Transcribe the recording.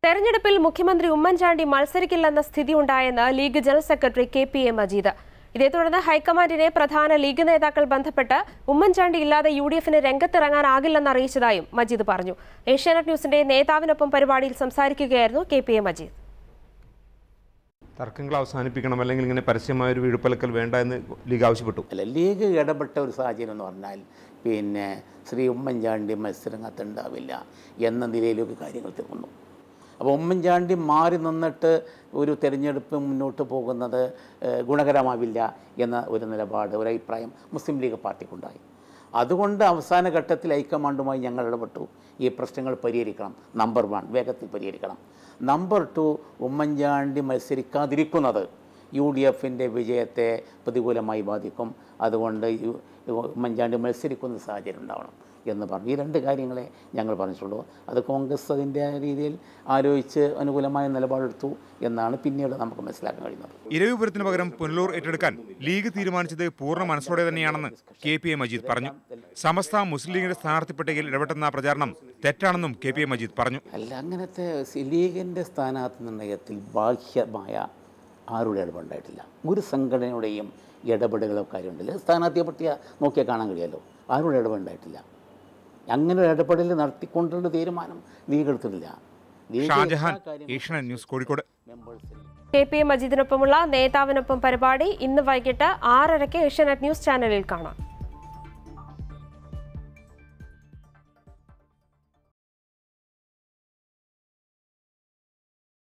തെരഞ്ഞെടുപ്പിൽ മുഖ്യമന്ത്രി ഉമ്മൻചാണ്ടി മത്സരിക്കില്ലെന്ന സ്ഥിതി ഉണ്ടായെന്ന് league general secretary K P A Majeed ഇതേ തുടർന്ന് ഹൈക്കമാൻഡിനെ പ്രധാന ലീഗ് നേതാക്കൾ ബന്ധപ്പെട്ട് ഉമ്മൻചാണ്ടി ഇല്ലാതെ യു ഡി എഫിന് രംഗത്തിറങ്ങാനാകില്ലെന്ന് അറിയിച്ചതായും മജീദ് പറഞ്ഞു ഏഷ്യാനെറ്റ് ന്യൂസിന്റെ നേതാവിനൊപ്പം പരിപാടിയിൽ സംസാരിക്കുകയായിരുന്നു കെ പി എ മജീദ് തർക്കങ്ങൾ അവസാനിപ്പിക്കണം അല്ലെങ്കിൽ ഇങ്ങനെ പരസ്യമായ ഒരു വീഴ്പ്പലക്കൽ വേണ്ട എന്ന് ലീഗ് ആവശ്യപ്പെട്ടു അല്ല ലീഗ് ഇടപെട്ട ഒരു സാഹചര്യം എന്ന് പറഞ്ഞാൽ പിന്നെ ശ്രീ ഉമ്മൻചാണ്ടി മത്സരങ്ങത്തുണ്ടാവില്ല എന്ന നിലയിലേക്ക് കാര്യങ്ങൾ തീർന്നു അപ്പോൾ ഉമ്മൻചാണ്ടി മാറി നിന്നിട്ട് ഒരു തെരഞ്ഞെടുപ്പ് മുന്നോട്ട് പോകുന്നത് ഏഹ്, ഗുണകരമാവില്ല എന്ന ഒരു നിലപാട് ഒരു അഭിപ്രായം മുസ്ലിം ലീഗ് പാർട്ടിക്കുണ്ടായി അതുകൊണ്ട് അവസാന ഘട്ടത്തിൽ ഹൈക്കമാൻഡുമായി ഞങ്ങൾ ഇടപെട്ടു ഈ പ്രശ്നങ്ങൾ പരിഹരിക്കണം നമ്പർ വൺ വേഗത്തിൽ പരിഹരിക്കണം number two Oommen Chandy മത്സരിക്കാതിരിക്കുന്നത് U D എഫിൻ്റെ വിജയത്തെ പ്രതികൂലമായി ബാധിക്കും അതുകൊണ്ട് യു- ഉമ്മൻചാണ്ടി മത്സരിക്കുന്ന സാഹചര്യം ഉണ്ടാവണം എന്ന് പറഞ്ഞു ഈ രണ്ട് കാര്യങ്ങളെ ഞങ്ങൾ പറഞ്ഞിട്ടുള്ളൂ അത് കോൺഗ്രസ് അതിൻ്റെ രീതിയിൽ ആലോചിച്ച് അനുകൂലമായ നിലപാടെടുത്തു എന്നാണ് പിന്നീട് നമുക്ക് മനസ്സിലാക്കാൻ കഴിയുന്നത് ഇരവിപുരത്തിന് പകരം പുനലൂർ ഏറ്റെടുക്കാൻ ലീഗ് തീരുമാനിച്ചത് പൂർണ്ണ മനസ്സോടെ തന്നെയാണെന്ന് കെ പി എ മജീദ് പറഞ്ഞു സമസ്ത മുസ്ലിം ലീഗിന്റെ സ്ഥാനാർത്ഥി പട്ടികയിൽ ഇടപെട്ടെന്ന പ്രചാരണം തെറ്റാണെന്നും കെ പി എ മജീദ് പറഞ്ഞു അല്ല അങ്ങനത്തെ സി- ലീഗിൻ്റെ സ്ഥാനാർത്ഥി നിർണയത്തിൽ ബാഹ്യമായ ആരുടെ ഇടപെടായിട്ടില്ല ഒരു സംഘടനയുടെയും ഇടപെടലുകളോ കാര്യമുണ്ടല്ലോ സ്ഥാനാർത്ഥിയെ പറ്റിയ നോക്കിയാൽ കാണാൻ കഴിയാലോ ആരുടെ ഇടപെടായിട്ടില്ല അങ്ങനെ ഒരു ഇടപെടൽ നടത്തിക്കൊണ്ടുള്ള തീരുമാനം ലീഗ് എടുത്തിട്ടില്ല ലീഗ് ഷാജഹാൻ എല്ലാ കാര്യങ്ങളും ഏഷ്യനെറ്റ് ന്യൂസ് കോഴിക്കോട് മെമ്പേഴ്സിന് കെ പി എ മജീദിനൊപ്പമുള്ള നേതാവിനൊപ്പം പരിപാടി ഇന്ന് വൈകിട്ട് ആറരയ്ക്ക് ഏഷ്യാനെറ്റ് ന്യൂസ് ചാനലിൽ കാണാം